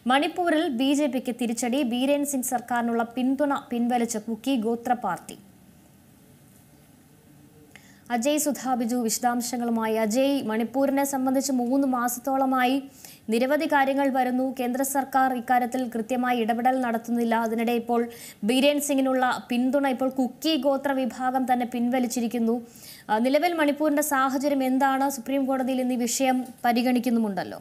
മണിപ്പൂരിൽ B J പിക്ക് തിരിച്ചടി ബീരേൻ സിംഗ് സർക്കാരിനുള്ള പിന്തുണ പിൻവലിച്ച കുക്കി ഗോത്ര പാർട്ടി അജയ് സുധാബിജു വിശദാംശങ്ങളുമായി അജയ് മണിപ്പൂരിനെ സംബന്ധിച്ച് മൂന്ന് മാസത്തോളമായി നിരവധി കാര്യങ്ങൾ വരുന്നു കേന്ദ്ര സർക്കാർ ഇക്കാര്യത്തിൽ കൃത്യമായി ഇടപെടൽ നടത്തുന്നില്ല അതിനിടെ ഇപ്പോൾ ബീരേൻ സിംഗിനുള്ള പിന്തുണ ഇപ്പോൾ കുക്കി ഗോത്ര വിഭാഗം തന്നെ പിൻവലിച്ചിരിക്കുന്നു ആ, നിലവിൽ മണിപ്പൂരിന്റെ സാഹചര്യം എന്താണ് സുപ്രീം കോടതിയിൽ ഇന്ന് ഈ വിഷയം പരിഗണിക്കുന്നുമുണ്ടല്ലോ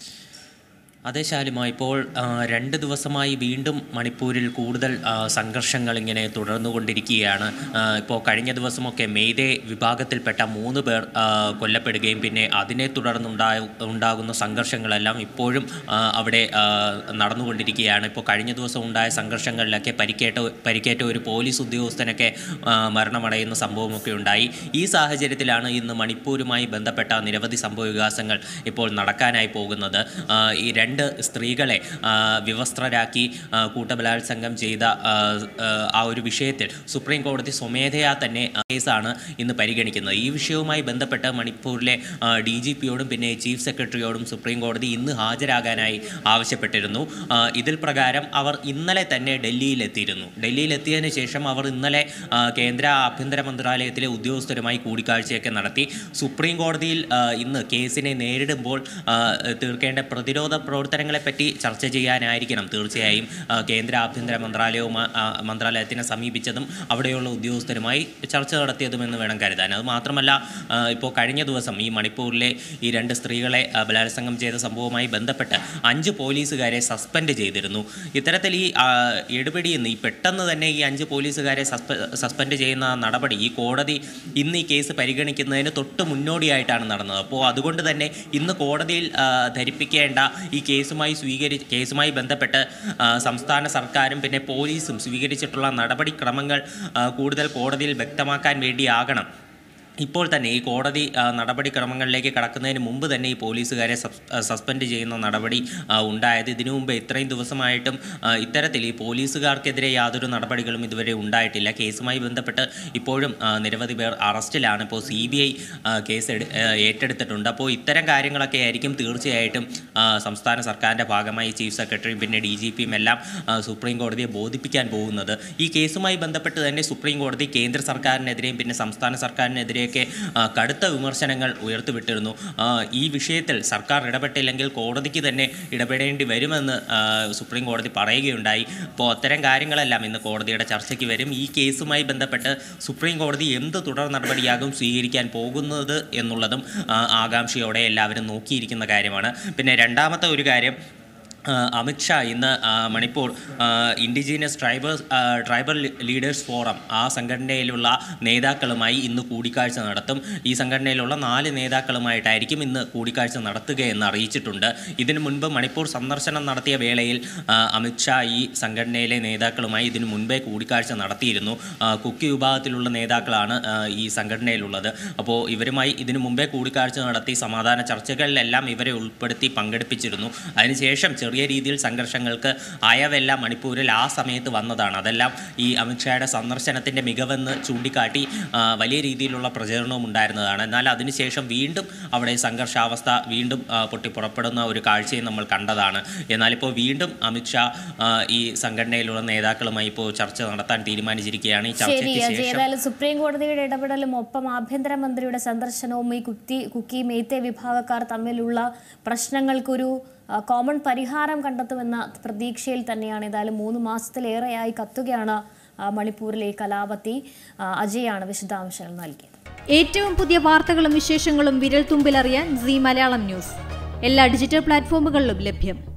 അതെ ശാലിമ ഇപ്പോൾ ആ, രണ്ട് ദിവസമായി വീണ്ടും മണിപ്പൂരിൽ കൂടുതൽ ആ, സംഘർഷങ്ങൾ ഇങ്ങനെ തുടർന്നുകൊണ്ടിരിക്കുകയാണ് ആ, ഇപ്പോൾ കഴിഞ്ഞ ദിവസമൊക്കെ മെയ്തേ വിഭാഗത്തിൽപ്പെട്ട മൂന്ന് പേർ ആ, കൊല്ലപ്പെടുകയും പിന്നെ അതിനെ തുടർന്നുണ്ടായ ഉണ്ടാകുന്ന സംഘർഷങ്ങളെല്ലാം ഇപ്പോഴും ആ, അവിടെ ആ, നടന്നുകൊണ്ടിരിക്കുകയാണ് ഇപ്പോൾ കഴിഞ്ഞ ദിവസം ഉണ്ടായ സംഘർഷങ്ങളിലൊക്കെ പരിക്കേറ്റ പരിക്കേറ്റ ഒരു പോലീസ് ഉദ്യോഗസ്ഥനൊക്കെ ആ, മരണമടയുന്ന സംഭവമൊക്കെ ഉണ്ടായി ഈ സാഹചര്യത്തിലാണ് ഇന്ന് മണിപ്പൂരുമായി ബന്ധപ്പെട്ട നിരവധി സംഭവവികാസങ്ങൾ ഇപ്പോൾ നടക്കാനായി പോകുന്നത് ആ, ഈ രണ്ട് സ്ത്രീകളെ ആ, വിവസ്ത്രരാക്കി ആ, കൂട്ടബലാത്സംഗം ചെയ്ത ആ, ആ, ആ ഒരു വിഷയത്തിൽ സുപ്രീം കോടതി സ്വമേധയാ തന്നെ ആ, കേസാണ് ഇന്ന് പരിഗണിക്കുന്നത് ഈ വിഷയവുമായി ബന്ധപ്പെട്ട് മണിപ്പൂരിലെ ഡി ജി പിയോടും പിന്നെ ചീഫ് സെക്രട്ടറിയോടും സുപ്രീം കോടതി ഇന്ന് ഹാജരാകാനായി ആവശ്യപ്പെട്ടിരുന്നു ആ, ഇതിൽ പ്രകാരം അവർ ഇന്നലെ തന്നെ ഡൽഹിയിലെത്തിയിരുന്നു ഡൽഹിയിലെത്തിയതിനു ശേഷം അവർ ഇന്നലെ ആ, കേന്ദ്ര ആഭ്യന്തര മന്ത്രാലയത്തിലെ ഉദ്യോഗസ്ഥരുമായി കൂടിക്കാഴ്ചയൊക്കെ നടത്തി സുപ്രീം കോടതിയിൽ ആ, ഇന്ന് കേസിനെ നേരിടുമ്പോൾ ആ, തീർക്കേണ്ട പ്രതിരോധ പ്രവർത്തനങ്ങളെപ്പറ്റി ചർച്ച ചെയ്യാനായിരിക്കണം തീർച്ചയായും ആ, കേന്ദ്ര ആഭ്യന്തര മന്ത്രാലയവും ആ, മന്ത്രാലയത്തിനെ സമീപിച്ചതും അവിടെയുള്ള ഉദ്യോഗസ്ഥരുമായി ചർച്ച നടത്തിയതുമെന്ന് വേണം കരുതാൻ അത് മാത്രമല്ല ആ, ഇപ്പോൾ കഴിഞ്ഞ ദിവസം ഈ മണിപ്പൂരിലെ ഈ രണ്ട് സ്ത്രീകളെ ആ, ബലാത്സംഗം ചെയ്ത സംഭവവുമായി ബന്ധപ്പെട്ട് അഞ്ച് പോലീസുകാരെ സസ്പെൻഡ് ചെയ്തിരുന്നു ഇത്തരത്തിൽ ഈ ആ, എടുപിടി എന്ന് ഈ പെട്ടെന്ന് തന്നെ ഈ അഞ്ച് പോലീസുകാരെ സസ്പെ സസ്പെൻഡ് ചെയ്യുന്ന നടപടി ഈ കോടതി ഇന്ന് ഈ കേസ് പരിഗണിക്കുന്നതിന് തൊട്ട് മുന്നോടിയായിട്ടാണ് നടന്നത് അപ്പോൾ അതുകൊണ്ട് തന്നെ ഇന്ന് കോടതിയിൽ ആ, ധരിപ്പിക്കേണ്ട ഈ കേസുമായി സ്വീകരി കേസുമായി ബന്ധപ്പെട്ട് ആ, സംസ്ഥാന സർക്കാരും പിന്നെ പോലീസും സ്വീകരിച്ചിട്ടുള്ള നടപടിക്രമങ്ങൾ ആ, കൂടുതൽ കോടതിയിൽ വ്യക്തമാക്കാൻ വേണ്ടിയാകണം ഇപ്പോൾ തന്നെ ഈ കോടതി ആ, നടപടിക്രമങ്ങളിലേക്ക് കടക്കുന്നതിന് മുമ്പ് തന്നെ ഈ പോലീസുകാരെ സസ്- ആ, സസ്പെൻഡ് ചെയ്യുന്ന നടപടി ആ, ഉണ്ടായത് ഇതിനു മുമ്പ് ഇത്രയും ദിവസമായിട്ടും ആ, ഇത്തരത്തിൽ ഈ പോലീസുകാർക്കെതിരെ യാതൊരു നടപടികളും ഇതുവരെ ഉണ്ടായിട്ടില്ല കേസുമായി ബന്ധപ്പെട്ട് ഇപ്പോഴും ആ, നിരവധി പേർ അറസ്റ്റിലാണ് ഇപ്പോൾ സി ബി ഐ കേസ് എടു- ആ, ഏറ്റെടുത്തിട്ടുണ്ട് അപ്പോൾ ഇത്തരം കാര്യങ്ങളൊക്കെ ആയിരിക്കും തീർച്ചയായിട്ടും ആ, സംസ്ഥാന സർക്കാരിൻ്റെ ഭാഗമായി ചീഫ് സെക്രട്ടറിയും പിന്നെ ഡി ജി പിയും എല്ലാം ആ, സുപ്രീം കോടതിയെ ബോധിപ്പിക്കാൻ പോകുന്നത് ഈ കേസുമായി ബന്ധപ്പെട്ട് തന്നെ സുപ്രീം കോടതി കേന്ദ്ര സർക്കാരിനെതിരെയും പിന്നെ സംസ്ഥാന സർക്കാരിനെതിരെയൊക്കെ ആ, കടുത്ത വിമർശനങ്ങൾ ഉയർത്തിവിട്ടിരുന്നു ആ, ഈ വിഷയത്തിൽ സർക്കാർ ഇടപെട്ടില്ലെങ്കിൽ കോടതിക്ക് തന്നെ ഇടപെടേണ്ടി വരുമെന്ന് ആ, സുപ്രീം കോടതി പറയുകയുണ്ടായി അപ്പോൾ അത്തരം കാര്യങ്ങളെല്ലാം ഇന്ന് കോടതിയുടെ ചർച്ചയ്ക്ക് വരും ഈ കേസുമായി ബന്ധപ്പെട്ട് സുപ്രീം കോടതി എന്ത് തുടർ നടപടിയാകും സ്വീകരിക്കാൻ പോകുന്നത് എന്നുള്ളതും ആ, ആകാംക്ഷയോടെ എല്ലാവരും നോക്കിയിരിക്കുന്ന കാര്യമാണ് പിന്നെ രണ്ടാമത്തെ ഒരു കാര്യം ആ, അമിത്ഷാ ഇന്ന് ആ, Manipur indigenous ട്രൈബേഴ്സ് tribal leaders forum ആ സംഘടനയിലുള്ള നേതാക്കളുമായി ഇന്ന് കൂടിക്കാഴ്ച നടത്തും ഈ സംഘടനയിലുള്ള നാല് നേതാക്കളുമായിട്ടായിരിക്കും ഇന്ന് കൂടിക്കാഴ്ച നടത്തുകയെന്ന് അറിയിച്ചിട്ടുണ്ട് ഇതിനു മുൻപ് മണിപ്പൂർ സന്ദർശനം നടത്തിയ വേളയിൽ ആ, അമിത്ഷാ ഈ സംഘടനയിലെ നേതാക്കളുമായി ഇതിനു മുൻപേ കൂടിക്കാഴ്ച നടത്തിയിരുന്നു ആ, കുക്കി വിഭാഗത്തിലുള്ള നേതാക്കളാണ് ആ, ഈ സംഘടനയിലുള്ളത് അപ്പോൾ ഇവരുമായി ഇതിനു മുമ്പേ കൂടിക്കാഴ്ച നടത്തി സമാധാന ചർച്ചകളിലെല്ലാം ഇവരെ ഉൾപ്പെടുത്തി പങ്കെടുപ്പിച്ചിരുന്നു അതിനുശേഷം ചെറിയ രീതിയിൽ സംഘർഷങ്ങൾക്ക് അയവെല്ലാം മണിപ്പൂരിൽ ആ സമയത്ത് വന്നതാണ് അതെല്ലാം ഈ അമിത്ഷായുടെ സന്ദർശനത്തിൻ്റെ മികവെന്ന് ചൂണ്ടിക്കാട്ടി ആ, വലിയ രീതിയിലുള്ള പ്രചരണവും ഉണ്ടായിരുന്നതാണ് എന്നാൽ അതിനുശേഷം വീണ്ടും അവിടെ സംഘർഷാവസ്ഥ വീണ്ടും ആ, പൊട്ടിപ്പുറപ്പെടുന്ന ഒരു കാഴ്ചയും നമ്മൾ കണ്ടതാണ് എന്നാൽ ഇപ്പോൾ വീണ്ടും അമിത്ഷാ ആ, ഈ സംഘടനയിലുള്ള നേതാക്കളുമായി ഇപ്പോൾ ചർച്ച നടത്താൻ തീരുമാനിച്ചിരിക്കുകയാണ് ഈ ശരി ചർച്ചയ്ക്ക് അജയ് ശേഷം ഏതായാലും സുപ്രീം കോടതിയുടെ ഇടപെടലും ഒപ്പം ആഭ്യന്തരമന്ത്രിയുടെ സന്ദർശനവും ഈ കുക്കി കുക്കി മേത്തെ വിഭാഗക്കാർ തമ്മിലുള്ള പ്രശ്നങ്ങൾക്കൊരു ആ, കോമൺ പരിഹാരം കണ്ടെത്തുമെന്ന പ്രതീക്ഷയിൽ തന്നെയാണ് ഏതായാലും മൂന്ന് മാസത്തിലേറെയായി കത്തുകയാണ് ആ, മണിപ്പൂരിലെ ഈ കലാപത്തി ആ, അജയാണ് വിശദാംശങ്ങൾ നൽകിയത് ഏറ്റവും പുതിയ വാർത്തകളും വിശേഷങ്ങളും വിരൽ തുമ്പിലറിയാൻ സി മലയാളം ന്യൂസ് എല്ലാ ഡിജിറ്റൽ പ്ലാറ്റ്ഫോമുകളിലും ലഭ്യം